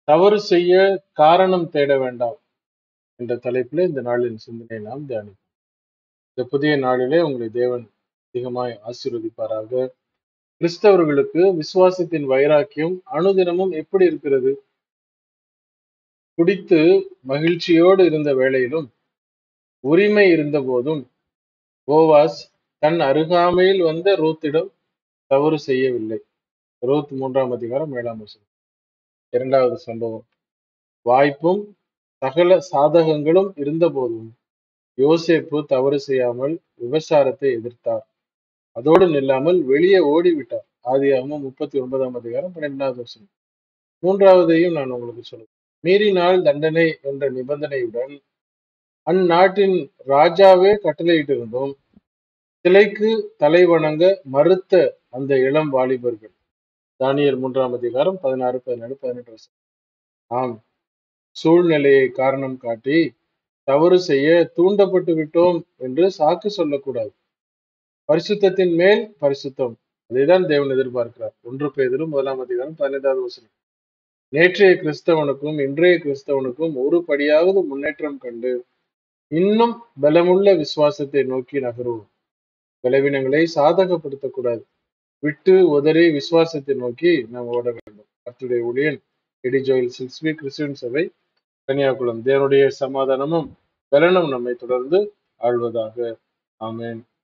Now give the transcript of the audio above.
தவறு செய்ய காரணம் தேட வேண்டாம் என்ற தலைப்பில் இந்த நாளின் சிந்தனை நாம் தியானிப்போம் இந்த புதிய நாளிலே உங்களை தேவன் அதிகமாய் ஆசீர்வதிப்பாராக கிறிஸ்தவர்களுக்கு விசுவாசத்தின் வைராக்கியம் அனுதினமும் எப்படி இருக்கிறது குடித்து மகிழ்ச்சியோடு இருந்த வேளையிலும் உரிமை இருந்த போதும் போவாஸ் தன் அருகாமையில் வந்த ரூத்திடம் தவறு செய்யவில்லை ரூத் மூன்றாம் அதிகாரம் ஏழாம் வசனம் இரண்டாவது சம்பவம் வாய்ப்பும் சகல சாதகங்களும் இருந்த போதும் யோசேப்பு தவறு செய்யாமல் விபச்சாரத்தை எதிர்த்தார் அதோடு நில்லாமல் வெளியே ஓடிவிட்டார் ஆதியாகமம் முப்பத்தி ஒன்பதாம் அதிகாரம் பன்னிரெண்டாவது வசனம் மூன்றாவதையும் நான் உங்களுக்கு சொல்லுவேன் மீறினால் தண்டனை என்ற நிபந்தனையுடன் அந்நாட்டின் ராஜாவே கட்டளையிட்டிருந்தோம் சிலைக்கு தலை வணங்க மறுத்த அந்த இளம் வாலிபர்கள் தானியல் மூன்றாம் அதிகாரம் பதினாறு பதினேழு பதினெட்டு வருஷம் ஆம் சூழ்நிலையை காரணம் காட்டி தவறு செய்ய தூண்டப்பட்டு விட்டோம் என்று சாக்கு சொல்லக்கூடாது பரிசுத்தத்தின் மேல் பரிசுத்தம் அதைதான் தேவன் எதிர்பார்க்கிறார் ஒன்று பேதரும் முதலாம் அதிகாரம் பதினைந்தாவது வசனம் நேற்றைய கிறிஸ்தவனுக்கும் இன்றைய கிறிஸ்தவனுக்கும் ஒரு படியாவது முன்னேற்றம் கண்டு இன்னும் பலமுள்ள விசுவாசத்தை நோக்கி நகருவோம் பலவீனங்களை சாதகப்படுத்தக்கூடாது விட்டு உதறி விசுவாசத்தை நோக்கி நாம் ஓட வேண்டும் கர்த்தருடைய ஊழியன் Eddie Joel six week Christian சபை கன்னியாகுளம் தேவனுடைய சமாதானமும் பலனும் நம்மை தொடர்ந்து ஆழ்வதாக ஆமென்